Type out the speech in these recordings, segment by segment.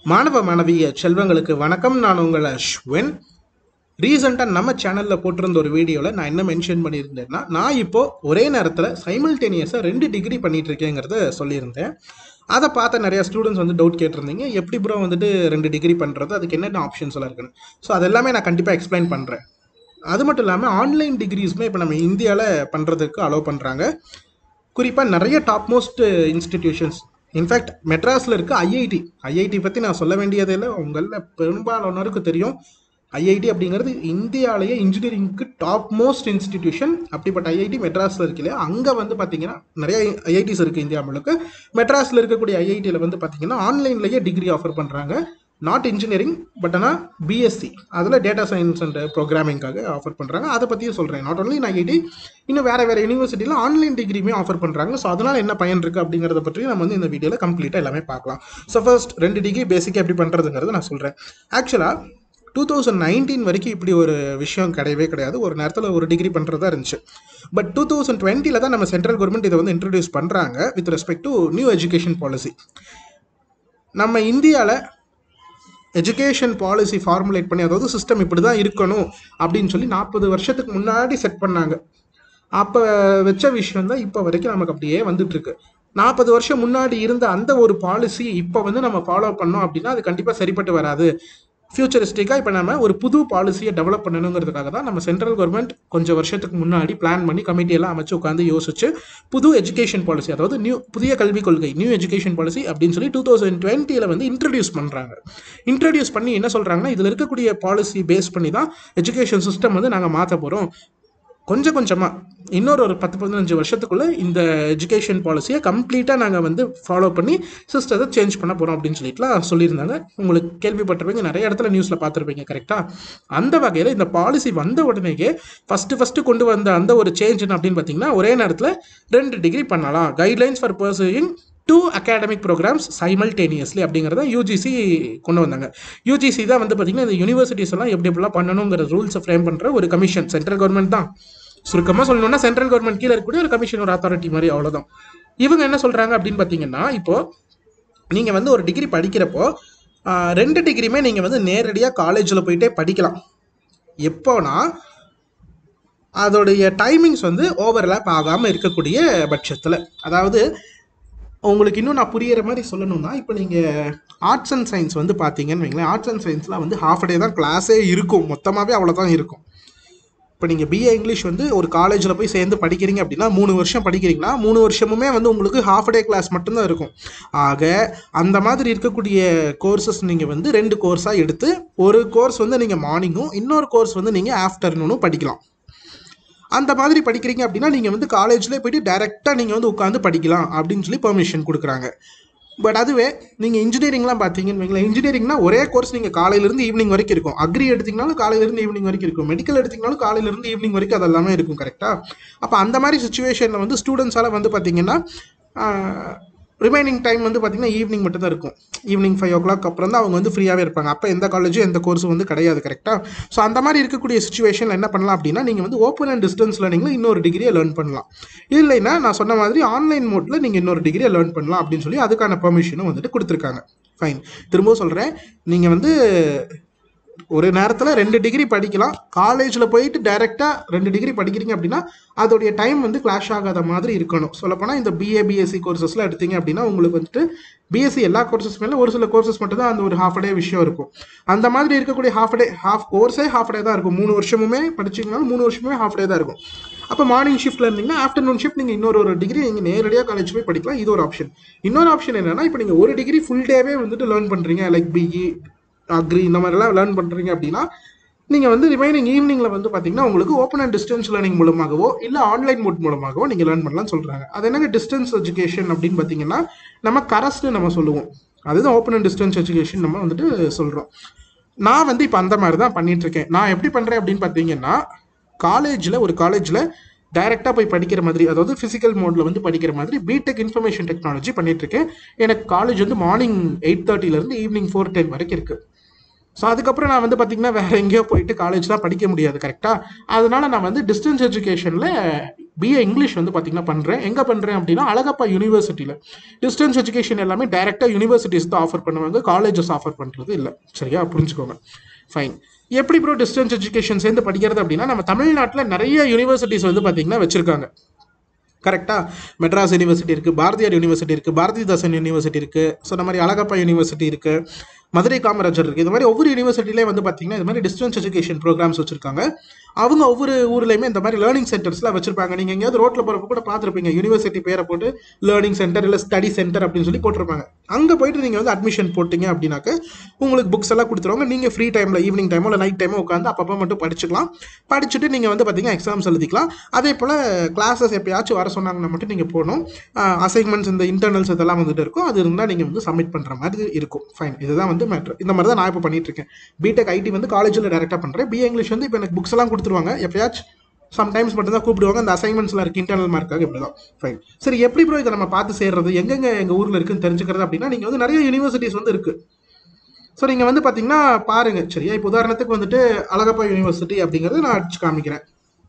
மாணவ மாணவிய செல்வங்களுக்கு வணக்கம் நான் உங்கள் அஸ்வின் ரீசெண்டாக நம்ம சேனலில் போட்டிருந்த ஒரு வீடியோவில் நான் என்ன மென்ஷன் பண்ணியிருந்தேன்னா நான் இப்போ ஒரே நேரத்தில் சைமல்டேனியஸாக ரெண்டு டிகிரி பண்ணிட்டு இருக்கேங்கிறத சொல்லியிருந்தேன் அதை பார்த்த நிறைய ஸ்டூடெண்ட்ஸ் வந்து டவுட் கேட்டிருந்தீங்க எப்படி ப்ரோ வந்துட்டு ரெண்டு டிகிரி பண்ணுறது அதுக்கு என்னென்ன ஆப்ஷன்ஸ் எல்லாம் இருக்குன்னு ஸோ அது எல்லாமே நான் கண்டிப்பாக எக்ஸ்பிளைன் பண்ணுறேன் அது மட்டும் இல்லாமல் ஆன்லைன் டிகிரிஸுமே இப்போ நம்ம இந்தியாவில் பண்ணுறதுக்கு அலோவ் பண்ணுறாங்க குறிப்பாக நிறைய டாப் மோஸ்ட் இன்ஸ்டிடியூஷன்ஸ் இன்ஃபேக்ட் மெட்ராஸில் இருக்க ஐஐடி ஐஐடி பற்றி நான் சொல்ல வேண்டியதே இல்லை உங்களில் பெரும்பாலானோருக்கு தெரியும் ஐஐடி அப்படிங்கிறது இந்தியாவிலேயே இன்ஜினியரிங்க்கு டாப் மோஸ்ட் இன்ஸ்டிடியூஷன் அப்படிப்பட்ட ஐஐடி மெட்ராஸில் இருக்கு இல்லையா அங்கே வந்து பார்த்தீங்கன்னா நிறைய ஐஐடிஸ் இருக்குது இந்தியா முழுக்க மெட்ராஸில் இருக்கக்கூடிய ஐஐடியில் வந்து பார்த்தீங்கன்னா ஆன்லைன்லேயே டிகிரி ஆஃபர் பண்ணுறாங்க நாட் இன்ஜினியரிங் பட் ஆனால் பிஎஸ்சி அதில் டேட்டா சயின்ஸ் அண்ட் ப்ரோக்ராமிங்காக ஆஃபர் பண்ணுறாங்க அதை பற்றியும் சொல்கிறேன் நாட் ஒன்லி நான் ஐஐடி இன்னும் வேறு வேறு யூனிவர்சிட்டியில் ஆன்லைன் டிகிரியுமே ஆஃபர் பண்ணுறாங்க ஸோ அதனால் என்ன பயன் இருக்குது அப்படிங்கிறத பற்றி நம்ம வந்து இந்த வீடியோவில் கம்ப்ளீட்டாக எல்லாமே பார்க்கலாம் ஸோ ஃபர்ஸ்ட் ரெண்டு டிகிரி பேசிக்காக எப்படி பண்ணுறதுங்கிறத நான் சொல்கிறேன் ஆக்சுவலாக டூ தௌசண்ட் நைன்டீன் வரைக்கும் இப்படி ஒரு விஷயம் கிடையவே கிடையாது ஒரு நேரத்தில் ஒரு டிகிரி பண்ணுறதா இருந்துச்சு பட் டூ தௌசண்ட் டுவெண்ட்டியில் தான் நம்ம சென்ட்ரல் கவர்மெண்ட் இதை வந்து இன்ட்ரடியூஸ் பண்ணுறாங்க with respect to new education policy நம்ம இந்தியாவில் எஜுகேஷன் பாலிசி ஃபார்முலேட் பண்ணி அதாவது சிஸ்டம் இப்படி தான் இருக்கணும் அப்படின்னு சொல்லி நாற்பது வருஷத்துக்கு முன்னாடி செட் பண்ணாங்க அப்போ வச்ச விஷயம் தான் இப்போ வரைக்கும் நமக்கு அப்படியே வந்துட்டு இருக்கு நாற்பது வருஷம் முன்னாடி இருந்த அந்த ஒரு பாலிசி இப்போ வந்து நம்ம ஃபாலோ பண்ணோம் அப்படின்னா அது கண்டிப்பாக சரிப்பட்டு வராது ஃபியூச்சரிஸ்டிக்காக இப்போ நம்ம ஒரு புது பாலிசியை டெவலப் பண்ணணுங்கிறதுக்காக தான் நம்ம சென்ட்ரல் கவர்மெண்ட் கொஞ்சம் வருஷத்துக்கு முன்னாடி பிளான் பண்ணி கமிட்டியெல்லாம் அமைச்சு உட்காந்து யோசிச்சு புது எஜுகேஷன் பாலிசி அதாவது நியூ புதிய கல்விக் கொள்கை நியூ எஜுகேஷன் பாலிசி அப்படின்னு சொல்லி டூ தௌசண்ட் டுவெண்ட்டியில் வந்து இன்ட்ரடியூஸ் பண்ணுறாங்க இன்ட்ரடியூஸ் பண்ணி என்ன சொல்கிறாங்கன்னா இதில் இருக்கக்கூடிய பாலிசி பேஸ் பண்ணி தான் எஜுகேஷன் சிஸ்டம் வந்து நாங்கள் மாற்ற போகிறோம் கொஞ்சம் கொஞ்சமாக இன்னொரு ஒரு பத்து பதினஞ்சு வருஷத்துக்குள்ளே இந்த எஜுகேஷன் பாலிசியை கம்ப்ளீட்டாக நாங்கள் வந்து ஃபாலோ பண்ணி சிஸ்டத்தை சேஞ்ச் பண்ண போகிறோம் அப்படின்னு சொல்லிட்டுலாம் சொல்லியிருந்தாங்க உங்களுக்கு கேள்விப்பட்டிருப்பீங்க நிறைய இடத்துல நியூஸில் பார்த்துருப்பீங்க கரெக்டாக அந்த வகையில் இந்த பாலிசி வந்த உடனேயே ஃபஸ்ட்டு ஃபஸ்ட்டு கொண்டு வந்த அந்த ஒரு சேஞ்ச் என்ன அப்படின்னு பார்த்தீங்கன்னா ஒரே நேரத்தில் ரெண்டு டிகிரி பண்ணலாம் guidelines for pursuing two academic programmes simultaneously அப்படிங்கிறத யூஜிசி கொண்டு வந்தாங்க யூஜிசி தான் வந்து பார்த்திங்கன்னா இந்த யூனிவர்சிட்டிஸ் எல்லாம் எப்படி எப்படிலாம் பண்ணணுங்கிற ரூல்ஸை ஃப்ரேம் பண்ணுற ஒரு கமிஷன் சென்ட்ரல் கவர்மெண்ட் தான் சுருக்கமாக சொல்லணும்னா சென்ட்ரல் கவர்மெண்ட் கீழே இருக்கக்கூடிய ஒரு கமிஷன் ஒரு அத்தாரிட்டி மாதிரி அவ்வளோதான் இவங்க என்ன சொல்கிறாங்க அப்படின்னு பார்த்தீங்கன்னா இப்போது நீங்கள் வந்து ஒரு டிகிரி படிக்கிறப்போ ஆஹ், ரெண்டு டிகிரியுமே நீங்கள் வந்து நேரடியாக காலேஜில் போயிட்டே படிக்கலாம் எப்போனா அதோடைய டைமிங்ஸ் வந்து ஓவர்லேப் ஆகாமல் இருக்கக்கூடிய பட்சத்தில் அதாவது உங்களுக்கு இன்னும் நான் புரியிற மாதிரி சொல்லணும்னா இப்போ நீங்கள் ஆர்ட்ஸ் அண்ட் சயின்ஸ் வந்து பார்த்தீங்கன்னு வைங்களேன் ஆர்ட்ஸ் அண்ட் சயின்ஸ்லாம் வந்து ஹாஃப் டே தான் கிளாஸே இருக்கும் மொத்தமாகவே அவ்வளோதான் இருக்கும் இப்போ நீங்கள் பிஏ இங்கிலீஷ் வந்து ஒரு காலேஜில் போய் சேர்ந்து படிக்கிறீங்க அப்படின்னா மூணு வருஷம் படிக்கிறீங்கன்னா மூணு வருஷமுமே வந்து உங்களுக்கு ஹாஃப் டே கிளாஸ் மட்டும்தான் இருக்கும் ஆக அந்த மாதிரி இருக்கக்கூடிய கோர்சஸ் நீங்கள் வந்து ரெண்டு கோர்ஸாக எடுத்து ஒரு கோர்ஸ் வந்து நீங்கள் மார்னிங்கும் இன்னொரு கோர்ஸ் வந்து நீங்கள் ஆஃப்டர்நூனும் படிக்கலாம் அந்த மாதிரி படிக்கிறீங்க அப்படின்னா நீங்கள் வந்து காலேஜ்லேயே போயிட்டு டைரெக்டாக நீங்கள் வந்து உட்காந்து படிக்கலாம் அப்படின்னு சொல்லி பெர்மிஷன் கொடுக்குறாங்க பட் அதுவே நீங்கள் இன்ஜினியரிங்லாம் பார்த்தீங்கன்னு வைங்களேன் இன்ஜினியரிங்னா ஒரே கோர்ஸ் நீங்கள் காலையிலேருந்து ஈவினிங் வரைக்கும் இருக்கும் அக்ரி எடுத்தீங்கனாலும் காலையிலேருந்து ஈவினிங் வரைக்கும் இருக்கும் மெடிக்கல் எடுத்தீங்கனாலும் காலையிலேருந்து ஈவினிங் வரைக்கும் அதெல்லாமே இருக்கும் கரெக்டாக அப்போ அந்த மாதிரி சுச்சுவேஷனில் வந்து ஸ்டூடெண்ட்ஸால் வந்து பார்த்தீங்கன்னா ரிமைனிங் டைம் வந்து பார்த்தீங்கன்னா ஈவினிங் மட்டும் தான் இருக்கும் ஈவினிங் ஃபைவ் ஓ கிளாக் அப்புறம் தான் அவங்க வந்து ஃப்ரீயாகவே இருப்பாங்க அப்போ எந்த காலேஜும் எந்த கோர்ஸும் வந்து கிடையாது கரெக்டாக ஸோ அந்த மாதிரி இருக்கக்கூடிய சுச்சுவேஷனில் என்ன பண்ணலாம் அப்படின்னா நீங்கள் வந்து ஓப்பன் அண்ட் டிஸ்டன்ஸ் லேர்னிங்கில் இன்னொரு டிகிரியை லேர்ன் பண்ணலாம் இல்லைன்னா நான் சொன்ன மாதிரி ஆன்லைன் மோட்டில் நீங்கள் இன்னொரு டிகிரியை லேர்ன் பண்ணலாம் அப்படின்னு சொல்லி அதுக்கான பெர்மிஷனும் வந்துட்டு கொடுத்துருக்காங்க ஃபைன் திரும்பவும் சொல்கிறேன் நீங்கள் வந்து ஒரு நேரத்தில் ரெண்டு டிகிரி படிக்கலாம் காலேஜில் போயிட்டு டைரெக்டாக ரெண்டு டிகிரி படிக்கிறீங்க அப்படின்னா அதோடைய டைம் வந்து கிளாஷ் ஆகாத மாதிரி இருக்கணும் சொல்லப்போனால் இந்த பிஏ பிஎஸ்சி கோர்சஸ்லாம் எடுத்தீங்க அப்படின்னா உங்களுக்கு வந்துட்டு பிஎஸ்சி எல்லா கோர்சஸ் மேலே ஒரு சில கோர்சஸ் மட்டும் தான் அந்த ஒரு ஹாஃப் டே விஷயம் இருக்கும் அந்த மாதிரி இருக்கக்கூடிய ஹாஃப் டே ஹாஃப் கோர்ஸே ஹாஃப் டே தான் இருக்கும் மூணு வருஷமுமே படிச்சிங்கனாலும் மூணு வருஷமே ஹாஃப் டே தான் இருக்கும் அப்போ மார்னிங் ஷிஃப்ட்டில் இருந்தீங்கன்னா ஆஃப்டர்நூன் ஷிஃப்ட் நீங்கள் இன்னொரு ஒரு டிகிரி நீங்கள் நேரடியாக காலேஜ் போய் படிக்கலாம் இது ஒரு ஆப்ஷன் இன்னொரு ஆப்ஷன் என்னன்னா இப்போ நீங்கள் ஒரு டிகிரி ஃபுல் டேவே வந்துட்டு லேர்ன் பண்ணுறீங்க லைக் பிஇ அக்ரி இந்த மாதிரிலாம் லேர்ன் பண்ணுறீங்க அப்படின்னா நீங்கள் வந்து ரிமைனிங் ஈவினிங்கில் வந்து பார்த்தீங்கன்னா உங்களுக்கு ஓப்பன் அண்ட் டிஸ்டன்ஸ் லேர்னிங் மூலமாகவோ இல்லை ஆன்லைன் மோட் மூலமாகவோ நீங்கள் லேர்ன் பண்ணலாம்னு சொல்கிறாங்க அது என்னங்க டிஸ்டன்ஸ் எஜுகேஷன் அப்படின்னு பார்த்தீங்கன்னா நம்ம கரஸ்ட்னு நம்ம சொல்லுவோம் அதுதான் ஓப்பன் அண்ட் டிஸ்டன்ஸ் எஜுகேஷன் நம்ம வந்துட்டு சொல்கிறோம் நான் வந்து இப்போ அந்த மாதிரி தான் பண்ணிட்டு இருக்கேன் நான் எப்படி பண்ணுறேன் அப்படின்னு பார்த்தீங்கன்னா காலேஜில் ஒரு காலேஜில் டைரெக்டாக போய் படிக்கிற மாதிரி அதாவது ஃபிசிக்கல் மோடில் வந்து படிக்கிற மாதிரி பிடெக் இன்ஃபர்மேஷன் டெக்னாலஜி பண்ணிட்டு இருக்கேன் எனக்கு காலேஜ் வந்து மார்னிங் எயிட் தேர்ட்டிலேருந்து ஈவினிங் ஃபோர் டென் வரைக்கும் இருக்குது ஸோ அதுக்கப்புறம் நான் வந்து பார்த்தீங்கன்னா வேற எங்கேயோ போயிட்டு காலேஜ் தான் படிக்க முடியாது கரெக்டாக அதனால நான் வந்து டிஸ்டன்ஸ் எஜுகேஷனில் பிஏ இங்கிலீஷ் வந்து பார்த்தீங்கன்னா பண்ணுறேன் எங்கே பண்ணுறேன் அப்படின்னா அழகப்பா யூனிவர்சிட்டியில் டிஸ்டன்ஸ் எஜுகேஷன் எல்லாமே டைரெக்டாக யூனிவர்சிட்டிஸ் தான் ஆஃபர் பண்ணுவாங்க காலேஜஸ் ஆஃபர் பண்ணுறது இல்லை சரியா புரிஞ்சுக்கோங்க ஃபைன் எப்படி ப்ரோ டிஸ்டன்ஸ் எஜுகேஷன் சேர்ந்து படிக்கிறது அப்படின்னா நம்ம தமிழ்நாட்டில் நிறைய யூனிவர்சிட்டிஸ் வந்து பார்த்தீங்கன்னா வச்சுருக்காங்க கரெக்டாக மெட்ராஸ் யூனிவர்சிட்டி இருக்குது பாரதியார் யூனிவர்சிட்டி இருக்குது பாரதிதாசன் யூனிவர்சிட்டி இருக்குது ஸோ இந்த மாதிரி அழகப்பா யூனிவர்சிட்டி இருக்குது மதுரை காமராஜர் இருக்குது இது மாதிரி ஒவ்வொரு யூனிவர்சிட்டிலே வந்து பார்த்தீங்கன்னா இது மாதிரி டிஸ்டன்ஸ் எஜுகேஷன் ப்ரோக்ராம்ஸ் வச்சுருக்காங்க அவங்க ஒவ்வொரு ஊர்லேயுமே இந்த மாதிரி லேர்னிங் சென்டர்ஸ்லாம் வச்சிருப்பாங்க நீங்கள் எங்கேயாவது ரோட்டில் போகிறப்ப கூட பார்த்துருப்பீங்க யூனிவர்சிட்டி பேரை போட்டு லேர்னிங் சென்டர் இல்லை ஸ்டடி சென்டர் அப்படின்னு சொல்லி போட்டிருப்பாங்க அங்கே போயிட்டு நீங்கள் வந்து அட்மிஷன் போட்டிங்க அப்படின்னாக்க உங்களுக்கு புக்ஸ் எல்லாம் கொடுத்துருவாங்க நீங்கள் ஃப்ரீ டைமில் ஈவினிங் டைமோ இல்லை நைட் டைமோ உட்காந்து அப்பப்போ மட்டும் படிச்சுக்கலாம் படிச்சுட்டு நீங்கள் வந்து பார்த்தீங்கன்னா எக்ஸாம்ஸ் எழுதிக்கலாம் அதே போல் கிளாஸஸ் எப்பயாச்சும் வர சொன்னாங்கன்னா மட்டும் நீங்கள் போகணும் அசைன்மெண்ட்ஸ் இந்த இன்டர்னல்ஸ் இதெல்லாம் வந்துட்டு இருக்கும் அது இருந்தால் நீங்கள் வந்து சப்மிட் பண்ணுற மாதிரி இருக்கும் ஃபைன் இதுதான் வந்து மேட்ரு இந்த மாதிரி தான் நான் இப்போ பண்ணிட்டு இருக்கேன் பிடெக் ஐடி வந்து காலேஜில் டேரெக்டாக பண்ணுறேன் பிஏ இங்கிலீஷ் வந்து இப்போ எனக்கு புக்ஸ் எல்லாம் கொடுத்துருவாங்க எப்பயாச்சும் சம்டைம்ஸ் மட்டும் தான் கூப்பிடுவாங்க அந்த அசைன்மெண்ட்ஸ்லாம் இருக்குது இன்டர்னல் மார்க்காக இப்படி தான் ஃபைன் சரி எப்படி ப்ரோ இதை நம்ம பார்த்து சேர்றது எங்கெங்க எங்கள் ஊரில் இருக்குன்னு தெரிஞ்சுக்கிறது அப்படின்னா நீங்கள் வந்து நிறைய யூனிவர்சிட்டிஸ் வந்து இருக்குது ஸோ நீங்கள் வந்து பார்த்தீங்கன்னா பாருங்க சரியா இப்போ உதாரணத்துக்கு வந்துட்டு அழகப்பா யூனிவர்சிட்டி அப்படிங்கிறது நான் அடிச்சு காமிக்கிறேன்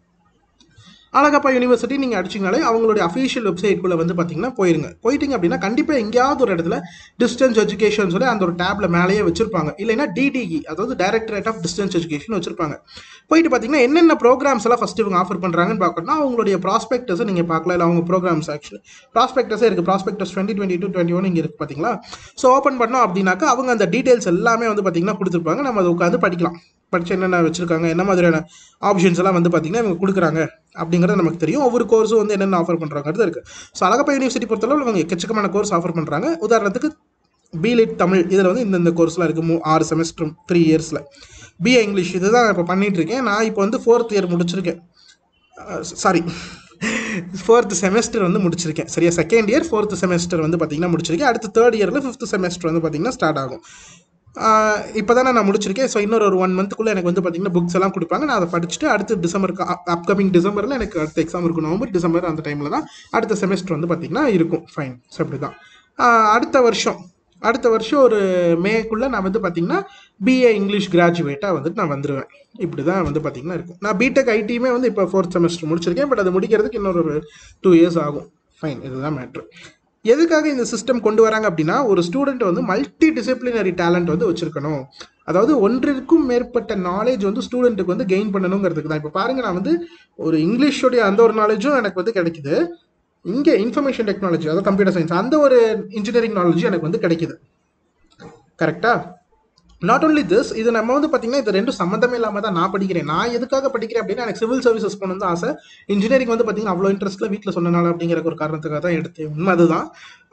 அழகப்பா யூனிவர்சிட்டி நீங்கள் அடிச்சிங்கனாலே அவங்களுடைய அஃபீஷியல் வெப்சைட்குள்ளே வந்து பார்த்தீங்கன்னா போயிருங்க போயிட்டீங்க அப்படின்னா கண்டிப்பாக எங்கேயாவது ஒரு இடத்துல டிஸ்டன்ஸ் எஜுகேஷன் சொல்லி அந்த ஒரு டேப்ல மேலேயே வச்சிருப்பாங்க இல்லைன்னா டிடிஇ அதாவது டைரக்டரேட் ஆஃப் டிஸ்டன்ஸ் எஜுகேஷன் வச்சிருப்பாங்க போயிட்டு பார்த்தீங்கன்னா என்னென்ன ப்ரோக்ராம்ஸ் எல்லாம் ஃபஸ்ட்டு இவங்க ஆஃபர் பண்ணுறாங்கன்னு பார்க்கணும்னா அவங்களுடைய ப்ராஸ்பெக்டஸை நீங்கள் பார்க்கலாம் இல்லை அவங்க ப்ரோக்ராம்ஸ் ஆக்சுவலி ப்ராஸ்பெக்டஸே இருக்குது prospectus twenty twenty two twenty one இங்கே இருக்குது பார்த்தீங்களா ஸோ ஓப்பன் பண்ணோம் அப்படின்னாக்கா அவங்க அந்த டீட்டெயில்ஸ் எல்லாமே வந்து பார்த்தீங்கன்னா கொடுத்துருப்பாங்க நம்ம அதை உட்காந்து படிக்கலாம் படிச்சு என்னென்ன வச்சிருக்காங்க என்ன மாதிரியான ஆப்ஷன்ஸ் எல்லாம் வந்து பார்த்தீங்கன்னா இவங்க கொடுக்குறாங்க அப்படிங்கிறது நமக்கு தெரியும் ஒவ்வொரு கோர்ஸும் வந்து என்னென்ன ஆஃபர் பண்ணுறாங்கிறது இருக்குது ஸோ அழகப்பா யூனிவர்சிட்டி பொறுத்தளவு இவங்க எக்கச்சக்கமான கோர்ஸ் ஆஃபர் பண்ணுறாங்க உதாரணத்துக்கு பிலிட் தமிழ் இதில் வந்து இந்தந்த கோர்ஸ்லாம் இருக்குது மூ ஆறு செமஸ்டர் த்ரீ இயர்ஸில் பிஏ இங்கிலீஷ் இதுதான் இப்போ பண்ணிட்டு இருக்கேன் நான் இப்போ வந்து ஃபோர்த் இயர் முடிச்சிருக்கேன் சாரி ஃபோர்த் செமஸ்டர் வந்து முடிச்சிருக்கேன் சரியா செகண்ட் இயர் ஃபோர்த் செமஸ்டர் வந்து பார்த்தீங்கன்னா முடிச்சிருக்கேன் அடுத்து தேர்ட் இயரில் ஃபிஃப்த் செமஸ்டர் வந்து பார்த்தீங்கன்னா ஸ்டார்ட் ஆகும் இப்போ தானே நான் முடிச்சிருக்கேன் ஸோ இன்னொரு ஒரு ஒன் மந்த்துக்குள்ளே எனக்கு வந்து பார்த்தீங்கன்னா புக்ஸ் எல்லாம் கொடுப்பாங்க நான் அதை படிச்சுட்டு அடுத்து டிசம்பருக்கு அப்கமிங் டிசம்பரில் எனக்கு அடுத்த எக்ஸாம் இருக்கும் நவம்பர் டிசம்பர் அந்த டைமில் தான் அடுத்த செமஸ்டர் வந்து பார்த்தீங்கன்னா இருக்கும் ஃபைன் ஸோ அப்படி தான் அடுத்த வருஷம் அடுத்த வருஷம் ஒரு மேக்குள்ளே நான் வந்து பார்த்தீங்கன்னா பிஏ இங்கிலீஷ் கிராஜுவேட்டாக வந்துட்டு நான் வந்துடுவேன் இப்படி தான் வந்து பார்த்தீங்கன்னா இருக்கும் நான் பிடெக் ஐடியுமே வந்து இப்போ ஃபோர்த் செமஸ்டர் முடிச்சிருக்கேன் பட் அது முடிக்கிறதுக்கு இன்னொரு ஒரு டூ இயர்ஸ் ஆகும் ஃபைன் இதுதான் மேட்ரு எதுக்காக இந்த சிஸ்டம் கொண்டு வராங்க அப்படின்னா ஒரு ஸ்டூடெண்ட் வந்து மல்டி டிசிப்ளினரி டேலண்ட் வந்து வச்சிருக்கணும் அதாவது ஒன்றிற்கும் மேற்பட்ட நாலேஜ் வந்து ஸ்டூடெண்ட்டுக்கு வந்து கெயின் பண்ணணுங்கிறதுக்கு தான் இப்போ பாருங்க நான் வந்து ஒரு இங்கிலீஷோடைய அந்த ஒரு நாலேஜும் எனக்கு வந்து கிடைக்குது இங்கே இன்ஃபர்மேஷன் டெக்னாலஜி அதாவது கம்ப்யூட்டர் சயின்ஸ் அந்த ஒரு இன்ஜினியரிங் நாலேஜும் எனக்கு வந்து கிடைக்குது கரெக்டா நாட் ஓன்லி திஸ் இது நம்ம வந்து பார்த்தீங்கன்னா இது ரெண்டும் சம்மந்தமே இல்லாமல் தான் நான் படிக்கிறேன் நான் எதுக்காக படிக்கிறேன் அப்படின்னா எனக்கு சிவில் சர்வீசஸ் போகணும் தான் ஆசை இன்ஜினியரிங் வந்து பார்த்தீங்கன்னா அவ்வளோ இன்ட்ரெஸ்ட்டில் வீட்டில் சொன்னனால அப்படிங்கிற ஒரு காரணத்துக்காக தான் எடுத்தேன் உண்மை அதுதான்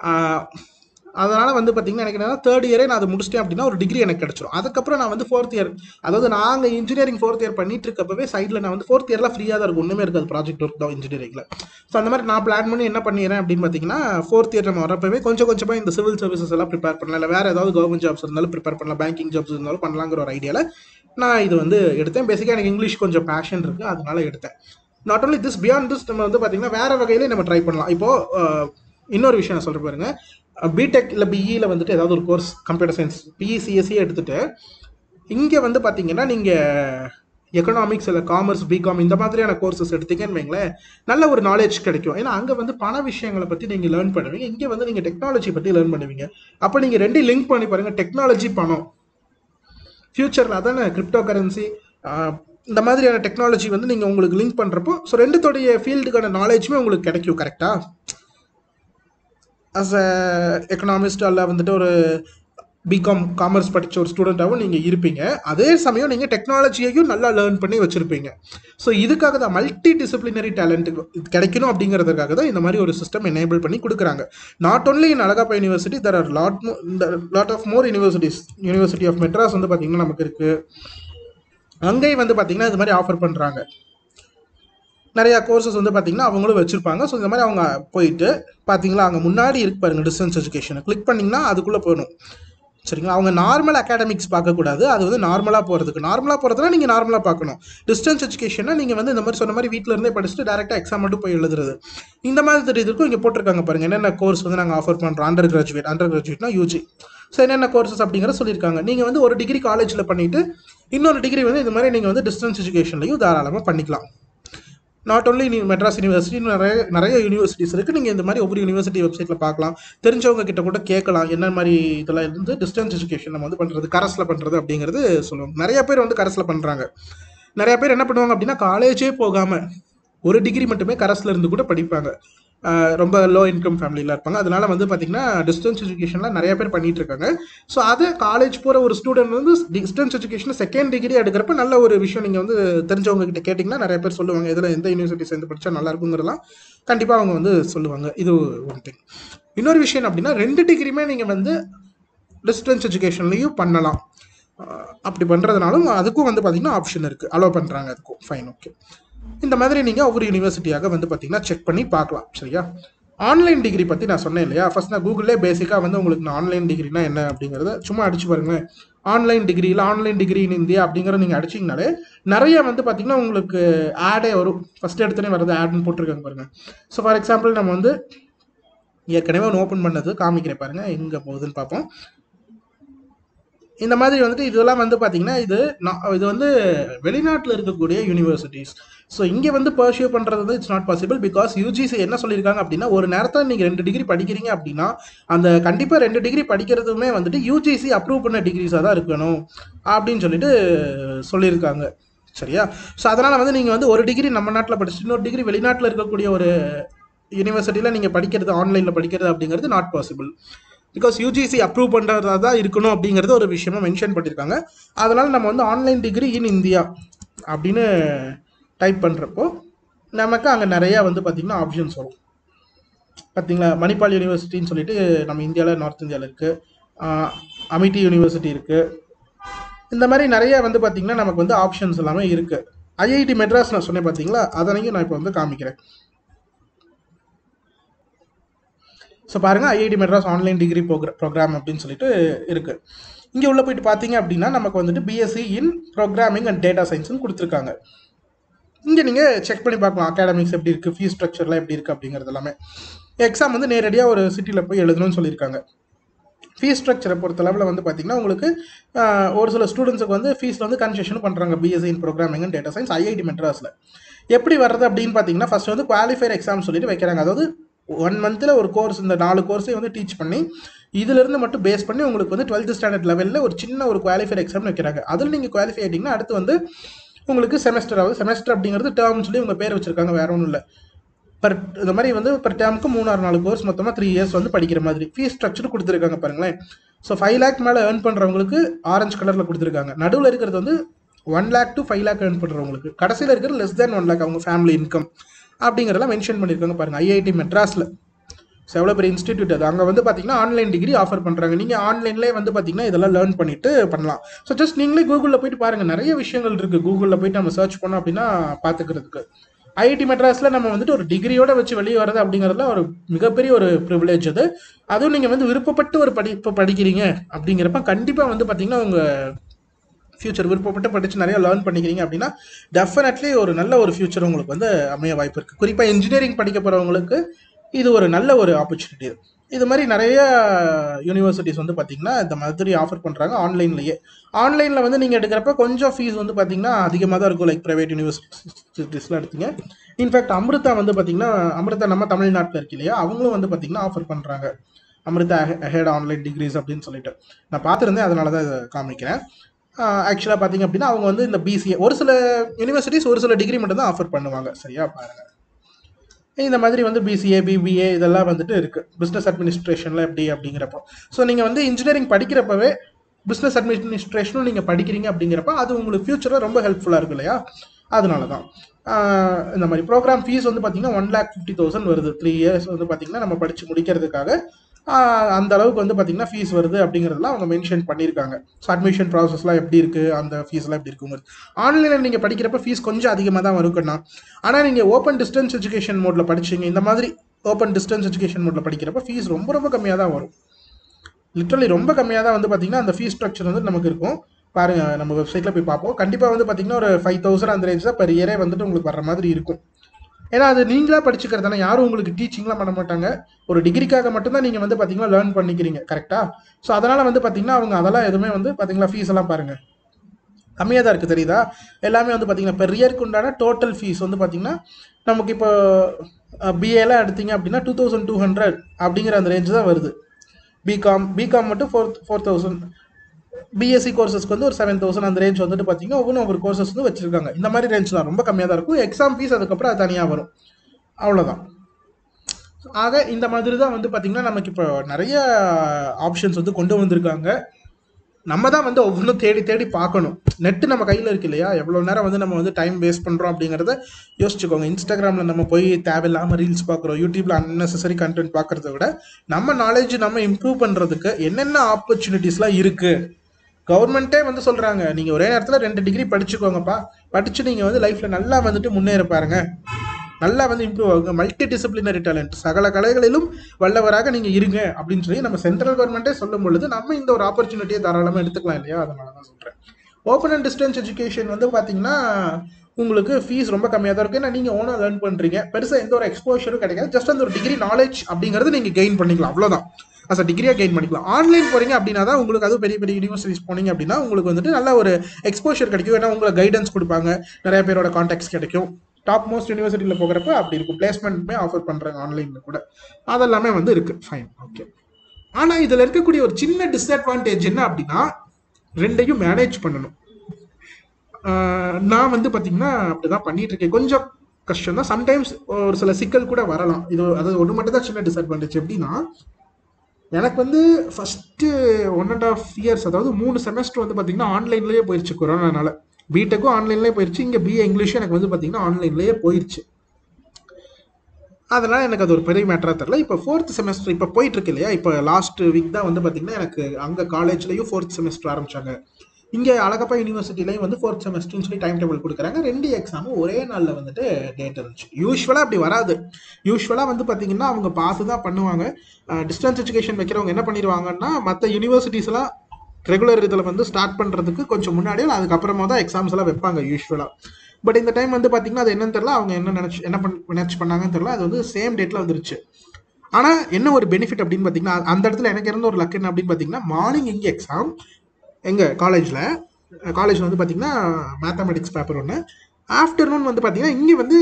அதனால் வந்து பார்த்தீங்கன்னா எனக்கு என்ன தேர்ட் இயரே நான் அதை முடிச்சிட்டேன் அப்படின்னா ஒரு டிகிரி எனக்கு கிடச்சிரும் அதுக்கப்புறம் நான் வந்து ஃபோர்த் இயர் அதாவது நாங்கள் இன்ஜினியரிங் ஃபோர்த் இயர் பண்ணிட்டு இருக்கப்பவே சைடில் நான் வந்து ஃபோர்த் இயர்லாம் ஃப்ரீயாக தான் இருக்கும் ஒன்றுமே இருக்காது ப்ராஜெக்ட் ஒர்க் தான் இன்ஜினியரிங்கில் ஸோ அந்த மாதிரி நான் பிளான் பண்ணி என்ன பண்ணிடுறேன் அப்படின்னு பார்த்தீங்கன்னா ஃபோர்த் இயர் நம்ம வரப்பவே கொஞ்சம் கொஞ்சமாக இந்த சிவில் சர்வீசஸ் எல்லாம் ப்ரிப்பேர் பண்ணலாம் இல்லை வேறு ஏதாவது கவர்மெண்ட் ஜாப்ஸ் இருந்தாலும் ப்ரிப்பேர் பண்ணலாம் பேங்கிங் ஜாப்ஸ் இருந்தாலும் பண்ணலாங்கிற ஒரு ஐடியாவில் நான் இது வந்து எடுத்தேன் பேசிக்காக எனக்கு இங்கிலீஷ் கொஞ்சம் பேஷன் இருக்குது அதனால எடுத்தேன் not only this beyond this நம்ம வந்து பார்த்தீங்கன்னா வேறு வகையிலே நம்ம ட்ரை பண்ணலாம் இப்போது இன்னொரு விஷயம் நான் சொல்கிறேன் பாருங்க பிடெக் இல்லை பிஇயில் வந்துட்டு ஏதாவது ஒரு course computer science BE CSC எடுத்துட்டு இங்கே வந்து பார்த்தீங்கன்னா நீங்கள் எக்கனாமிக்ஸ் இல்லை காமர்ஸ் பிகாம் இந்த மாதிரியான கோர்சஸ் எடுத்தீங்கன்னு வைங்களேன் நல்ல ஒரு நாலேஜ் கிடைக்கும் ஏன்னா அங்கே வந்து பண விஷயங்களை பற்றி நீங்கள் லேர்ன் பண்ணுவீங்க இங்கே வந்து நீங்கள் டெக்னாலஜி பற்றி லேர்ன் பண்ணுவீங்க அப்போ நீங்கள் ரெண்டையும் லிங்க் பண்ணி பாருங்கள் டெக்னாலஜி பணம் ஃப்யூச்சரில் அதானே கிரிப்டோ கரன்சி இந்த மாதிரியான டெக்னாலஜி வந்து நீங்கள் உங்களுக்கு லிங்க் பண்ணுறப்போ ஸோ ரெண்டுத்தோடைய ஃபீல்டுக்கான நாலேஜுமே உங்களுக்கு கிடைக்கும் கரெக்டாக அஸ் அ எக்கனாமிஸ்ட் அல்ல வந்துட்டு ஒரு பிகாம் காமர்ஸ் படித்த ஒரு ஸ்டூடெண்ட்டாகவும் நீங்கள் இருப்பீங்க அதே சமயம் நீங்கள் டெக்னாலஜியையும் நல்லா லேர்ன் பண்ணி வச்சுருப்பீங்க ஸோ இதுக்காக தான் மல்டி டிசிப்ளினரி டேலண்ட் கிடைக்கணும் அப்படிங்கிறதுக்காக தான் இந்த மாதிரி ஒரு சிஸ்டம் எனேபிள் பண்ணி கொடுக்குறாங்க not only in Alagappa university there are lot lot of more universities university of Madras வந்து பார்த்திங்கன்னா நமக்கு இருக்குது அங்கேயும் வந்து பார்த்திங்கன்னா இது மாதிரி ஆஃபர் பண்ணுறாங்க நிறையா கோர்சஸ் வந்து பார்த்திங்கன்னா அவங்களும் வச்சுருப்பாங்க ஸோ இந்த மாதிரி அவங்க போயிட்டு பார்த்தீங்களா அங்கே முன்னாடி இருக்கு பாருங்க டிஸ்டன்ஸ் எஜுகேஷன் கிளிக் பண்ணிங்கன்னா அதுக்குள்ளே போகணும் சரிங்களா அவங்க நார்மல் அகாடமிக்ஸ் பார்க்கக்கூடாது அது வந்து நார்மலாக போகிறதுக்கு நார்மலாக போகிறதுனா நீங்கள் நார்மலாக பார்க்கணும் டிஸ்டன்ஸ் எஜுகேஷனா நீங்கள் வந்து இந்த மாதிரி சொன்ன மாதிரி வீட்டில் இருந்தே படிச்சுட்டு டேரெக்டாக எக்ஸாம் மட்டும் போய் எழுதுறது இந்த மாதிரி இதுக்கும் இங்கே போட்டிருக்காங்க பாருங்கள் என்னென்ன கோர்ஸ் வந்து நாங்கள் ஆஃபர் பண்ணுறோம் அண்டர் கிராஜுவேட் அண்டர் கிராஜுவேட்னா யூஜி ஸோ என்னென்ன கோர்சஸ் அப்படிங்கிறத சொல்லியிருக்காங்க நீங்கள் வந்து ஒரு டிகிரி காலேஜில் பண்ணிவிட்டு இன்னொரு டிகிரி வந்து இது மாதிரி நீங்கள் வந்து டிஸ்டன்ஸ் எஜுகேஷன்லையும் தாராளமாக பண்ணிக்கலாம் நாட் ஒன்லி நீ மெட்ராஸ் யூனிவர்சிட்டி நிறைய நிறைய யூனிவர்சிட்டிஸ் இருக்குது நீங்கள் இந்த மாதிரி ஒவ்வொரு யூனிவர்சிட்டி வெப்சைட்டில் பார்க்கலாம் தெரிஞ்சவங்க கிட்ட கூட கேட்கலாம் என்ன மாதிரி இதெல்லாம் இருந்து டிஸ்டன்ஸ் எஜுகேஷன் நம்ம வந்து பண்ணுறது கரஸில் பண்ணுறது அப்படிங்கிறது சொல்லுவாங்க நிறைய பேர் வந்து கரஸில் பண்ணுறாங்க நிறைய பேர் என்ன பண்ணுவாங்க அப்படின்னா காலேஜே போகாமல் ஒரு டிகிரி மட்டுமே கரஸில் இருந்து கூட படிப்பாங்க ஆஹ் ரொம்ப லோ இன்கம் ஃபேமிலியில் இருப்பாங்க அதனால வந்து பார்த்தீங்கன்னா டிஸ்டன்ஸ் எஜுகேஷனில் நிறைய பேர் பண்ணிட்டு இருக்காங்க ஸோ அதை காலேஜ் போகிற ஒரு ஸ்டூடெண்ட் வந்து டிஸ்டன்ஸ் எஜுகேஷன் செகண்ட் டிகிரி எடுக்கிறப்ப நல்ல ஒரு விஷயம் நீங்கள் வந்து தெரிஞ்சவங்க கிட்ட கேட்டிங்கன்னா நிறைய பேர் சொல்லுவாங்க இதில் எந்த யூனிவர்சிட்டி சேர்ந்து படித்தா நல்லா இருக்குங்கிறதெல்லாம் கண்டிப்பாக அவங்க வந்து சொல்லுவாங்க இது ஒன் திங் இன்னொரு விஷயம் அப்படின்னா ரெண்டு டிகிரியுமே நீங்கள் வந்து டிஸ்டன்ஸ் எஜுகேஷன்லையும் பண்ணலாம் ஆஹ் அப்படி பண்ணுறதுனாலும் அதுக்கும் வந்து பார்த்தீங்கன்னா ஆப்ஷன் இருக்குது அலோவ் பண்ணுறாங்க அதுக்கும் ஃபைன் ஓகே இந்த மாதிரி நீங்கள் ஒவ்வொரு யூனிவர்சிட்டியாக வந்து பார்த்தீங்கன்னா செக் பண்ணி பார்க்கலாம் சரியா ஆன்லைன் டிகிரி பற்றி நான் சொன்னேன் இல்லையா ஃபர்ஸ்ட் நான் கூகுளே பேசிக்காக வந்து உங்களுக்கு நான் ஆன்லைன் டிகிரினா என்ன அப்படிங்கிறத சும்மா அடிச்சு பாருங்களேன் ஆன்லைன் டிகிரி இல்லை ஆன்லைன் டிகிரி இன் இந்தியா அப்படிங்கிற நீங்கள் அடிச்சிங்கனாலே நிறைய வந்து பார்த்தீங்கன்னா உங்களுக்கு ஆடே வரும் ஃபஸ்ட் எடுத்தோடனே வருது ஆட்னு போட்டிருக்காங்க பாருங்கள் ஸோ ஃபார் எக்ஸாம்பிள் நம்ம வந்து ஏற்கனவே ஒன்று ஓப்பன் பண்ணது காமிக்கிறேன் பாருங்கள் எங்கே போகுதுன்னு பார்ப்போம் இந்த மாதிரி வந்துட்டு இதெல்லாம் வந்து பார்த்தீங்கன்னா இது நான் இது வந்து வெளிநாட்டில் இருக்கக்கூடிய யூனிவர்சிட்டிஸ் ஸோ இங்கே வந்து பர்சியூ பண்ணுறது வந்து it's not possible because UGC என்ன சொல்லியிருக்காங்க அப்படின்னா ஒரு நேரத்தில் நீங்கள் ரெண்டு டிகிரி படிக்கிறீங்க அப்படின்னா அந்த கண்டிப்பாக ரெண்டு டிகிரி படிக்கிறதுமே வந்துட்டு யூஜிசி அப்ரூவ் பண்ண டிகிரிஸாக தான் இருக்கணும் அப்படின்னு சொல்லிட்டு சொல்லியிருக்காங்க சரியா ஸோ அதனால் வந்து நீங்கள் வந்து ஒரு டிகிரி நம்ம நாட்டில் படிச்சு இன்னொரு டிகிரி வெளிநாட்டில் இருக்கக்கூடிய ஒரு யூனிவர்சிட்டியில் நீங்கள் படிக்கிறது ஆன்லைனில் படிக்கிறது அப்படிங்கிறது not possible because UGC approve பண்ணுறதா தான் இருக்கணும் அப்படிங்கிறது ஒரு விஷயமா மென்ஷன் பண்ணியிருக்காங்க அதனால் நம்ம வந்து ஆன்லைன் டிகிரி இன் இந்தியா அப்படின்னு டைப் பண்ணுறப்போ நமக்கு அங்கே நிறையா வந்து பார்த்திங்கன்னா ஆப்ஷன்ஸ் வரும் பார்த்தீங்களா மணிப்பால் யூனிவர்சிட்டின்னு சொல்லிட்டு நம்ம இந்தியாவில் நார்த் இந்தியாவில் இருக்குது அமிட்டி யூனிவர்சிட்டி இருக்குது இந்த மாதிரி நிறைய வந்து பார்த்திங்கன்னா நமக்கு வந்து ஆப்ஷன்ஸ் எல்லாமே இருக்குது ஐஐடி மெட்ராஸ் நான் சொன்னேன் பார்த்தீங்களா அதனையும் நான் இப்போ வந்து காமிக்கிறேன் ஸோ பாருங்கள் ஐஐடி மெட்ராஸ் ஆன்லைன் டிகிரி ப்ரோக்ரா ப்ரோக்ராம் அப்படின்னு சொல்லிட்டு இருக்குது இங்கே உள்ளே போயிட்டு பார்த்தீங்க அப்படின்னா நமக்கு வந்துட்டு BSc in programming and data சயின்ஸ்னு கொடுத்துருக்காங்க இங்கே நீங்கள் செக் பண்ணி பார்க்கலாம் அகாடமிக்ஸ் எப்படி இருக்குது ஃபீஸ் ஸ்ட்ரக்சர்லாம் எப்படி இருக்குது அப்படிங்கிறது எல்லாமே எக்ஸாம் வந்து நேரடியாக ஒரு சிட்டியில் போய் எழுதணும்னு சொல்லியிருக்காங்க ஃபீஸ் ஸ்ட்ரக்சரை பொறுத்த லெவலில் வந்து பார்த்தீங்கன்னா உங்களுக்கு ஆஹ், ஒரு சில ஸ்டூடெண்ட்ஸுக்கு வந்து ஃபீஸில் வந்து கன்செஷன் பண்ணுறாங்க BSc in programming and data science IIT மெட்ராஸில் எப்படி வர்றது அப்படின்னு பார்த்தீங்கன்னா ஃபர்ஸ்ட் வந்து குவாலிஃபைர் எக்ஸாம் சொல்லிட்டு வைக்கிறாங்க அதாவது ஒன் மந்த்தில் ஒரு கோர்ஸ் இந்த நாலு கோர்ஸையும் வந்து டீச் பண்ணி இதிலிருந்து மட்டும் பேஸ் பண்ணி உங்களுக்கு வந்து டுவெல்த் ஸ்டாண்டர்ட் லெவலில் ஒரு சின்ன ஒரு குவாலிஃபைர் எக்ஸாம் வைக்கிறாங்க அதில் நீங்கள் குவாலிஃபை ஆகிட்டிங்கன்னா அடுத்து வந்து உங்களுக்கு செமஸ்டர் ஆகுது செமஸ்டர் அப்படிங்கிறது டேர்ம்னு சொல்லி உங்கள் பேர் வச்சிருக்காங்க வேற ஒன்றும் இல்லை பர் இந்த மாதிரி வந்து பர் டேர்முக்கு மூணாறு நாலு கோர்ஸ் மொத்தமாக த்ரீ இயர்ஸ் வந்து படிக்கிற மாதிரி ஃபீஸ் ஸ்ட்ரக்சர் கொடுத்துருக்காங்க பாருங்களேன் ஸோ ஃபைவ் லேக் மேலே ஏர்ன் பண்ணுறவங்களுக்கு ஆரஞ்சு கலரில் கொடுத்துருக்காங்க நடுவில் இருக்கிறது வந்து one lakh to five lakh earn பண்ணுறவங்களுக்கு கடைசியில் இருக்கிறது லெஸ் தேன் ஒன் லேக் அவங்க ஃபேமிலி இன்கம் அப்படிங்கிறதெல்லாம் மென்ஷன் பண்ணியிருக்காங்க பாருங்கள் ஐஐடி மெட்ராஸில் ஸோ எவ்வளோ பெரிய இன்ஸ்டிடியூட் அது அங்கே வந்து பார்த்தீங்கன்னா ஆன்லைன் டிகிரி ஆஃபர் பண்ணுறாங்க நீங்கள் ஆன்லைன்லேயே வந்து பார்த்தீங்கன்னா இதெல்லாம் லேர்ன் பண்ணிட்டு பண்ணலாம் ஸோ ஜஸ்ட் நீங்களே கூகுளில் போயிட்டு பாருங்கள் நிறைய விஷயங்கள் இருக்குது கூகுளில் போயிட்டு நம்ம சர்ச் பண்ணோம் அப்படின்னா பார்த்துக்கிறதுக்கு ஐஐடி மெட்ராஸில் நம்ம வந்துட்டு ஒரு டிகிரியோட வச்சு வெளியே வர்றது அப்படிங்கிறதுல ஒரு மிகப்பெரிய ஒரு ப்ரிவிலேஜ் அது அதுவும் நீங்கள் வந்து விருப்பப்பட்டு ஒரு படிப்பு படிக்கிறீங்க அப்படிங்கிறப்ப கண்டிப்பாக வந்து பார்த்தீங்கன்னா உங்கள் ஃபியூச்சர் விருப்பப்பட்டு படித்து நிறைய லேர்ன் பண்ணிக்கிறீங்க அப்படின்னா டெஃபினெட்லி ஒரு நல்ல ஒரு ஃபியூச்சர் உங்களுக்கு வந்து அமைய வாய்ப்பு இருக்குது குறிப்பாக இன்ஜினியரிங் படிக்க போகிறவங்களுக்கு இது ஒரு நல்ல ஒரு ஆப்பர்ச்சுனிட்டி இது மாதிரி நிறைய யூனிவர்சிட்டிஸ் வந்து பார்த்தீங்கன்னா இந்த மாதிரி ஆஃபர் பண்ணுறாங்க ஆன்லைன்லேயே ஆன்லைனில் வந்து நீங்கள் எடுக்கிறப்ப கொஞ்சம் ஃபீஸ் வந்து பார்த்தீங்கன்னா அதிகமாக தான் இருக்கும் லைக் ப்ரைவேட் யூனிவர்சிட்டிஸ்லாம் எடுத்தீங்க இன்ஃபேக்ட் அமிர்தா வந்து பார்த்தீங்கன்னா அமிர்தா நம்ம தமிழ்நாட்டில் இருக்கு இல்லையா அவங்களும் வந்து பார்த்தீங்கன்னா ஆஃபர் பண்ணுறாங்க அமிர்தா ஹெட் ஆன்லைன் டிகிரிஸ் அப்படின்னு சொல்லிட்டு நான் பார்த்துருந்தேன் அதனால தான் இதை காமிக்கிறேன் ஆக்சுவலாக பார்த்தீங்க அப்படின்னா அவங்க வந்து இந்த பிசிஏ ஒரு சில யூனிவர்சிட்டிஸ் ஒரு சில டிகிரி மட்டும் தான் ஆஃபர் பண்ணுவாங்க சரியா பாருங்கள் இந்த மாதிரி வந்து பிசிஏ பிபிஏ இதெல்லாம் வந்துட்டு இருக்குது பிஸ்னஸ் அட்மினிஸ்ட்ரேஷனில் எப்படி அப்படிங்கிறப்போ ஸோ நீங்கள் வந்து இன்ஜினியரிங் படிக்கிறப்பவே பிஸ்னஸ் அட்மினிஸ்ட்ரேஷனும் நீங்கள் படிக்கிறீங்க அப்படிங்கிறப்ப அது உங்களுக்கு ஃப்யூச்சரில் ரொம்ப ஹெல்ப்ஃபுல்லாக இருக்கும் இல்லையா அதனால தான் ஆஹ் இந்த மாதிரி ப்ரோக்ராம் ஃபீஸ் வந்து பார்த்தீங்கன்னா ஒன் லேக் ஃபிஃப்டி தௌசண்ட் வருது த்ரீ இயர்ஸ் வந்து பார்த்தீங்கன்னா நம்ம படித்து முடிக்கிறதுக்காக ஆஹ் அந்த அளவுக்கு வந்து பார்த்தீங்கன்னா ஃபீஸ் வருது அப்படிங்கிறதுலாம் அவங்க மென்ஷன் பண்ணியிருக்காங்க ஸோ அட்மிஷன் ப்ராசஸ்லாம் எப்படி இருக்குது அந்த ஃபீஸ்லாம் எப்படி இருக்குங்க ஆன்லைனில் நீங்கள் படிக்கிறப்ப ஃபீஸ் கொஞ்சம் அதிகமாக தான் வரும்னா ஆனால் நீங்கள் ஓப்பன் டிஸ்டன்ஸ் எஜுகேஷன் மோடில் படிச்சீங்க இந்த மாதிரி ஓப்பன் டிஸ்டன்ஸ் எஜுகேஷன் மோடில் படிக்கிறப்ப ஃபீஸ் ரொம்ப ரொம்ப கம்மியாக தான் வரும் லிட்ரலி ரொம்ப கம்மியாக தான் வந்து பார்த்தீங்கன்னா அந்த ஃபீஸ் ஸ்ட்ரக்சர் வந்து நமக்கு இருக்கும் பாருங்க நம்ம வெப்சைட்டில் போய் பார்ப்போம் கண்டிப்பாக வந்து பார்த்தீங்கன்னா ஒரு ஃபைவ் தௌசண்ட் அந்த ரேஞ்ச் தான் பெர் இயரே வந்துட்டு உங்களுக்கு வர மாதிரி இருக்கும் ஏன்னா அது நீங்களா படிச்சுக்கிறதான யாரும் உங்களுக்கு டீச்சிங்லாம் பண்ண மாட்டாங்க ஒரு டிகிரிக்காக மட்டும்தான் நீங்கள் வந்து பார்த்தீங்கன்னா லேர்ன் பண்ணிக்கிறீங்க கரெக்டாக ஸோ அதனால் வந்து பார்த்தீங்கன்னா அவங்க அதெல்லாம் எதுவுமே வந்து பார்த்தீங்களா ஃபீஸ் எல்லாம் பாருங்கள் கம்மியாக தான் இருக்குது தெரியுதா எல்லாமே வந்து பார்த்தீங்கன்னா பெர் இயருக்கு உண்டான டோட்டல் ஃபீஸ் வந்து பார்த்தீங்கன்னா நமக்கு இப்போ பிஏலாம் எடுத்தீங்க அப்படின்னா டூ தௌசண்ட் டூ ஹண்ட்ரட் அப்படிங்கிற அந்த ரேஞ்ச் தான் வருது பிகாம் பிகாம் மட்டும் ஃபோர் ஃபோர் தௌசண்ட் பிஎஸ்சி கோர்சஸ்க்கு வந்து ஒரு செவன் தௌசண்ட் அந்த ரேஞ்ச் வந்துட்டு பார்த்தீங்கன்னா ஒவ்வொன்றும் ஒவ்வொரு கோர்சஸ் வந்து வச்சிருக்காங்க இந்த மாதிரி ரேஞ்ச் தான் ரொம்ப கம்மியாக தான் இருக்கும் எக்ஸாம் ஃபீஸ் அதுக்கப்புறம் அது தனியாக வரும் அவ்வளோதான் ஆக இந்த மாதிரி தான் வந்து பார்த்தீங்கன்னா நமக்கு இப்போ நிறைய ஆப்ஷன்ஸ் வந்து கொண்டு வந்திருக்காங்க நம்ம தான் வந்து ஒவ்வொன்றும் தேடி தேடி பார்க்கணும் நெட்டு நம்ம கையில் இருக்கு இல்லையா எவ்வளோ நேரம் வந்து நம்ம வந்து டைம் வேஸ்ட் பண்ணுறோம் அப்படிங்கிறத யோசிச்சுக்கோங்க இன்ஸ்டாகிராமில் நம்ம போய் தேவையில்லாமல் ரீல்ஸ் பார்க்குறோம் யூடியூப்பில் அன்னெசரி கண்டென்ட் பார்க்குறத விட நம்ம நாலேஜ் நம்ம இம்ப்ரூவ் பண்ணுறதுக்கு என்னென்ன ஆப்பர்ச்சுனிட்டிஸ்லாம் இருக்குது கவர்மெண்ட்டே வந்து சொல்கிறாங்க நீங்கள் ஒரே நேரத்தில் ரெண்டு டிகிரி படிச்சுக்கோங்கப்பா படித்து நீங்கள் வந்து லைஃப்பில் நல்லா வந்துட்டு முன்னேற பாருங்க நல்லா வந்து இம்ப்ரூவ் ஆகுங்க மல்டி டிசிப்ளினரி டேலண்ட் சகல கலைகளிலும் வல்லவராக நீங்கள் இருங்க அப்படின்னு சொல்லி நம்ம சென்ட்ரல் கவர்மெண்ட்டே சொல்லும் பொழுது நம்ம இந்த ஒரு ஆப்பர்ச்சுனிட்டியை தாராளமாக எடுத்துக்கலாம் இல்லையா அதனால தான் சொல்கிறேன் ஓப்பன் அண்ட் டிஸ்டன்ஸ் எஜுகேஷன் வந்து பார்த்தீங்கன்னா உங்களுக்கு ஃபீஸ் ரொம்ப கம்மியாக தான் இருக்கும் ஏன்னா நீங்கள் ஓனாக லேர்ன் பண்ணுறீங்க பெருசாக எந்த ஒரு எக்ஸ்போஷரும் கிடைக்காது ஜஸ்ட் அந்த ஒரு டிகிரி நாலேஜ் அப்படிங்கிறது நீங்கள் கெயின் பண்ணிக்கலாம் அவ்வளோதான் அஸ் அ டிகிரியாக கெயின் பண்ணிக்கலாம் ஆன்லைன் போறீங்க அப்படின்னா தான் உங்களுக்கு அது பெரிய பெரிய யூனிவர்சிட்டிஸ் போனீங்க அப்படின்னா உங்களுக்கு வந்துட்டு நல்ல ஒரு எக்ஸ்போஷர் கிடைக்கும் ஏன்னா உங்களுக்கு கைடன்ஸ் கொடுப்பாங்க நிறைய பேரோட கான்டாக்ட்ஸ் கிடைக்கும் டாப் மோஸ்ட் யூனிவர்சிட்டியில் போகிறப்ப அப்படி இருக்கும் பிளேஸ்மெண்ட்டுமே ஆஃபர் பண்ணுறாங்க ஆன்லைனில் கூட அதெல்லாமே வந்து இருக்குது ஃபைன் ஓகே ஆனால் இதில் இருக்கக்கூடிய ஒரு சின்ன டிஸ்அட்வான்டேஜ் என்ன அப்படின்னா ரெண்டையும் மேனேஜ் பண்ணணும் ஆஹ் நான் வந்து பார்த்தீங்கன்னா அப்படி தான் பண்ணிட்டு இருக்கேன் கொஞ்சம் கஷ்டம் தான் சம்டைம்ஸ் ஒரு சில சிக்கல் கூட வரலாம் இது அதாவது ஒன்று மட்டும் தான் சின்ன டிஸ்அட்வான்டேஜ் எப்படின்னா எனக்கு வந்து first one and half years அதாவது மூணு செமஸ்டர் வந்து பார்த்தீங்கன்னா ஆன்லைன்லேயே போயிடுச்சு கொரோனானால பிடெக்கும் ஆன்லைன்லேயே போயிடுச்சு இங்கே பிஏ இங்கிலீஷும் எனக்கு வந்து பார்த்தீங்கன்னா ஆன்லைன்லேயே போயிடுச்சு அதனால் எனக்கு அது ஒரு பெரிய மேட்டராக தெரில இப்போ ஃபோர்த் செமஸ்டர் இப்போ போயிட்டு இருக்கு இல்லையா இப்போ லாஸ்ட் வீக் தான் வந்து பார்த்தீங்கன்னா எனக்கு அங்கே காலேஜ்லேயும் ஃபோர்த் செமஸ்டர் ஆரம்பிச்சாங்க இங்கே அழகப்பா யூனிவர்சிட்டிலையும் வந்து ஃபோர்த் செமஸ்டர்னு சொல்லி டைம் டேபிள் கொடுக்குறாங்க ரெண்டு எக்ஸாமும் ஒரே நாளில் வந்துட்டு டேட் இருந்துச்சு யூஸ்வலாக அப்படி வராது யூஸ்வலாக வந்து பார்த்தீங்கன்னா அவங்க பார்த்து தான் பண்ணுவாங்க டிஸ்டன்ஸ் எஜுகேஷன் வைக்கிறவங்க என்ன பண்ணிடுவாங்கன்னா மற்ற யூனிவர்சிட்டிஸ்லாம் ரெகுலர் இதில் வந்து ஸ்டார்ட் பண்ணுறதுக்கு கொஞ்சம் முன்னாடியே இல்லை அதுக்கப்புறமா தான் எக்ஸாம்ஸ் எல்லாம் வைப்பாங்க யூஸ்வலாக பட் இந்த டைம் வந்து பார்த்தீங்கன்னா அது என்னன்னு தெரியல அவங்க என்ன நினச்சி என்ன பண்ண நினச்சி பண்ணாங்கன்னு தெரியல அது வந்து சேம் டேட்டில் வந்துருச்சு ஆனால் என்ன ஒரு பெனிஃபிட் அப்படின்னு பார்த்தீங்கன்னா அந்த இடத்துல எனக்கு இருந்த ஒரு லக் என்ன அப்படின்னு பார்த்தீங்கன்னா மார்னிங் இங்கே எக்ஸாம் எங்கள் காலேஜில் காலேஜில் வந்து பார்த்தீங்கன்னா மேத்தமெட்டிக்ஸ் பேப்பர் ஒன்று ஆஃப்டர்நூன் வந்து பார்த்தீங்கன்னா இங்கே வந்து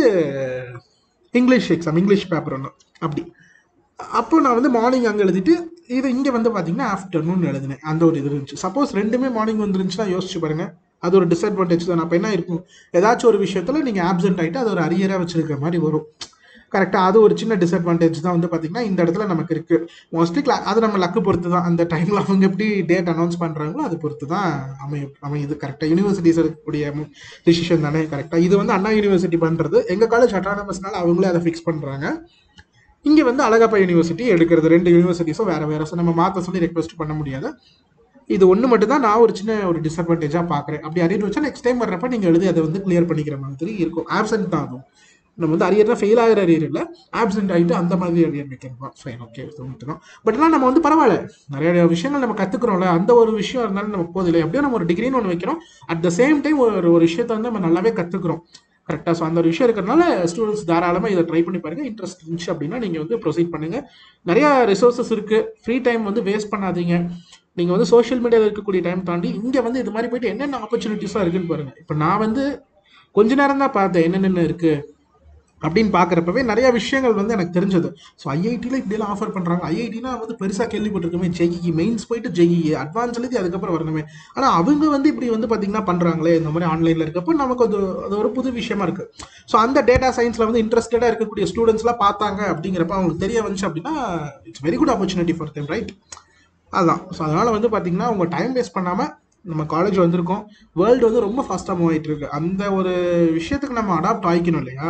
இங்கிலீஷ் எக்ஸாம் இங்கிலீஷ் பேப்பர் ஒன்று அப்படி அப்போ நான் வந்து மார்னிங் அங்கே எழுதிட்டு இது இங்கே வந்து பார்த்தீங்கன்னா ஆஃப்டர்நூன் எழுதினேன் அந்த ஒரு இது இருந்துச்சு சப்போஸ் ரெண்டுமே மார்னிங் வந்துருந்துச்சுன்னா யோசிச்சு பாருங்க அது ஒரு டிஸ்அட்வான்டேஜ் தான் அப்போ என்ன இருக்கும் ஏதாச்சும் ஒரு விஷயத்தில் நீங்கள் ஆப்சென்ட் ஆகிட்டு அது ஒரு அரியராக வச்சிருக்கிற மாதிரி வரும் கரெக்டாக அது ஒரு சின்ன டிஸ்அட்வான்டேஜ் தான் வந்து பார்த்தீங்கன்னா இந்த இடத்துல நமக்கு இருக்குது மோஸ்ட்லி கிளா அது நம்ம லக்கு பொறுத்து தான் அந்த டைமில் அவங்க எப்படி டேட் அனௌன்ஸ் பண்ணுறாங்களோ அது பொறுத்து தான் அமையும் அமையுது கரெக்டாக யூனிவர்சிட்டிஸ் இருக்கக்கூடிய டிசிஷன் தானே கரெக்டாக இது வந்து அண்ணா யூனிவர்சிட்டி பண்ணுறது எங்கள் காலேஜ் அட்டானமஸ்னால அவங்களே அதை ஃபிக்ஸ் பண்ணுறாங்க இங்கே வந்து அழகப்பா யூனிவர்சிட்டி எடுக்கிறது ரெண்டு யூனிவர்சிட்டிஸும் வேறு வேறு ஸோ நம்ம மாற்ற சொல்லி ரெக்வஸ்ட் பண்ண முடியாது இது ஒன்று மட்டும் தான் நான் ஒரு சின்ன ஒரு டிஸ்அட்வான்டேஜாக பார்க்குறேன் அப்படி அரியர் வச்சா நெக்ஸ்ட் டைம் வர்றப்ப நீங்கள் எழுதி அதை வந்து கிளியர் பண்ணிக்கிற மாதிரி இருக்கும் ஆப்சென்ட் தான் அதுவும் நம்ம வந்து அரியர்னா ஃபெயில் ஆகிற அரியர் இல்லை ஆப்சென்ட் ஆகிட்டு அந்த மாதிரி அரியர் வைக்கணும் ஃபைன் ஓகே தான் பட் ஆனால் நம்ம வந்து பரவாயில்ல நிறைய விஷயங்கள் நம்ம கற்றுக்குறோம்ல அந்த ஒரு விஷயம் இருந்தாலும் நமக்கு போதில்லை எப்படியோ நம்ம ஒரு டிகிரின்னு ஒன்று வைக்கிறோம் அட் த சேம் டைம் ஒரு ஒரு விஷயத்தை வந்து நம்ம நல்லாவே கற்றுக்குறோம் கரெக்டாக ஸோ அந்த ஒரு விஷயம் இருக்கிறனால ஸ்டூடெண்ட்ஸ் தாராளமாக இதை ட்ரை பண்ணி பாருங்க இன்ட்ரெஸ்ட் இருந்துச்சு அப்படின்னா நீங்கள் வந்து ப்ரொசீட் பண்ணுங்க நிறையா ரிசோர்ஸஸ் இருக்குது ஃப்ரீ டைம் வந்து வேஸ்ட் பண்ணாதீங்க நீங்கள் வந்து சோஷியல் மீடியாவில் இருக்கக்கூடிய டைம் தாண்டி இங்கே வந்து இது மாதிரி போயிட்டு என்னென்ன ஆப்பர்ச்சுனிட்டிஸாக இருக்குன்னு பாருங்க இப்போ நான் வந்து கொஞ்ச நேரம் தான் பார்த்தேன் என்னென்ன இருக்குது அப்படின்னு பார்க்குறப்பவே நிறைய விஷயங்கள் வந்து எனக்கு தெரிஞ்சது ஸோ ஐஐடியில் இப்படியெல்லாம் ஆஃபர் பண்ணுறாங்க ஐஐடினா வந்து பெருசாக கேள்விப்பட்டிருக்கோமே ஜெஇ மெயின்ஸ் போயிட்டு ஜெஇ அட்வான்ஸ் எழுதி அதுக்கப்புறம் வரணுமே ஆனால் அவங்க வந்து இப்படி வந்து பார்த்தீங்கன்னா பண்ணுறாங்களே இந்த மாதிரி ஆன்லைனில் இருக்கப்போ நமக்கு அது அது ஒரு புது விஷயமா இருக்குது ஸோ அந்த டேட்டா சயின்ஸில் வந்து இன்ட்ரெஸ்டடாக இருக்கக்கூடிய ஸ்டூடெண்ட்ஸ்லாம் பார்த்தாங்க அப்படிங்கிறப்ப அவங்களுக்கு தெரிய வந்துச்சு அப்படின்னா it's very good opportunity for them right அதுதான் ஸோ அதனால் வந்து பார்த்தீங்கன்னா உங்கள் டைம் வேஸ்ட் பண்ணாமல் நம்ம காலேஜ் வந்திருக்கோம் வேர்ல்டு வந்து ரொம்ப ஃபாஸ்ட்டாக மூவ் ஆகிட்டு இருக்கு அந்த ஒரு விஷயத்துக்கு நம்ம அடாப்ட் ஆகிக்கணும் இல்லையா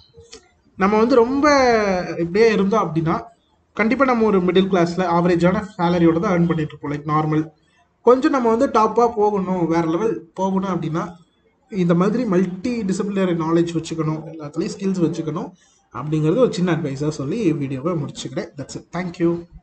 நம்ம வந்து ரொம்ப இப்படியே இருந்தோம் அப்படின்னா கண்டிப்பாக நம்ம ஒரு மிடில் கிளாஸில் ஆவரேஜான சேலரியோட தான் ஏர்ன் பண்ணிட்டு இருப்போம் லைக் நார்மல் கொஞ்சம் நம்ம வந்து டாப்பாக போகணும் வேற லெவல் போகணும் அப்படின்னா இந்த மாதிரி மல்டி டிசிப்ளினரி நாலேஜ் வச்சுக்கணும் எல்லாத்துலேயும் ஸ்கில்ஸ் வச்சுக்கணும் அப்படிங்கிறது ஒரு சின்ன அட்வைஸாக சொல்லி வீடியோவை முடிச்சுக்கிறேன் தட்ஸ் இட் தேங்க்யூ